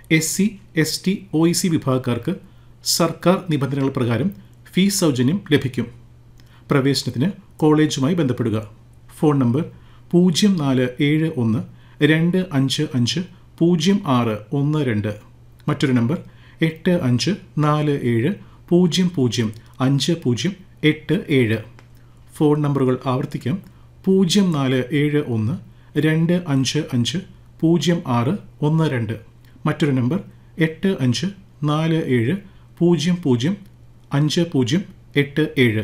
S C S T O E C വിഭാഗക്കാർക്ക് സർക്കാർ നിബന്ധനകൾ പ്രകാരം ഫീസ് സൗജന്യം ലഭിക്കും പ്രവേശനത്തിന് കോളേജുമായി ബന്ധപ്പെടുക ഫോൺ നമ്പർ പൂജ്യം നാല് ഏഴ് ഒന്ന് രണ്ട് അഞ്ച് അഞ്ച് പൂജ്യം ആറ് ഒന്ന് രണ്ട് മറ്റൊരു നമ്പർ എട്ട് അഞ്ച് നാല് ഏഴ് പൂജ്യം പൂജ്യം അഞ്ച് പൂജ്യം എട്ട് ഏഴ് ഫോൺ നമ്പറുകൾ ആവർത്തിക്കാം പൂജ്യം നാല് ഏഴ് ഒന്ന് രണ്ട് അഞ്ച് അഞ്ച് പൂജ്യം ആറ് ഒന്ന് രണ്ട് മറ്റൊരു നമ്പർ എട്ട് അഞ്ച് നാല് ഏഴ് പൂജ്യം പൂജ്യം അഞ്ച് പൂജ്യം എട്ട് ഏഴ്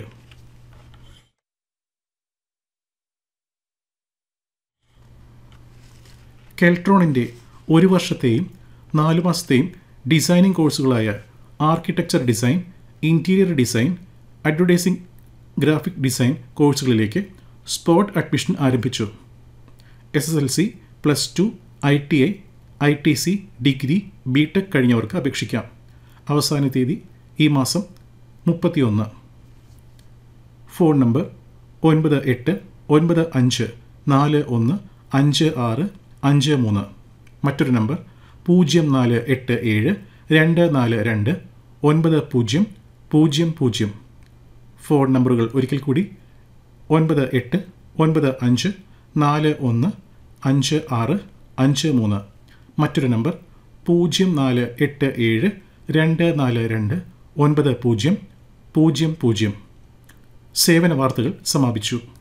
കെൽട്രോണിൻ്റെ ഒരു വർഷത്തെയും നാല് മാസത്തെയും ഡിസൈനിങ് കോഴ്സുകളായ architecture design interior design advertising graphic design കോഴ്സുകളിലേക്ക് സ്പോട്ട് അഡ്മിഷൻ ആരംഭിച്ചു S S L C plus two I T I I T C degree B tech കഴിഞ്ഞവർക്ക് അപേക്ഷിക്കാം അവസാന തീയതി ഈ മാസം മുപ്പത്തിയൊന്ന് ഫോൺ നമ്പർ ഒൻപത് എട്ട് ഒൻപത് അഞ്ച് നാല് ഒന്ന് അഞ്ച് ആറ് അഞ്ച് മൂന്ന് മറ്റൊരു നമ്പർ പൂജ്യം നാല് എട്ട് ഏഴ് രണ്ട് നാല് രണ്ട് ഒൻപത് പൂജ്യം പൂജ്യം പൂജ്യം ഫോൺ നമ്പറുകൾ ഒരിക്കൽ കൂടി ഒൻപത് എട്ട് ഒൻപത് അഞ്ച് നാല് ഒന്ന് അഞ്ച് ആറ് അഞ്ച് മൂന്ന് മറ്റൊരു നമ്പർ പൂജ്യം നാല് എട്ട് ഏഴ് രണ്ട് നാല് രണ്ട് ഒൻപത് പൂജ്യം പൂജ്യം പൂജ്യം സേവന വാർത്തകൾ സമാപിച്ചു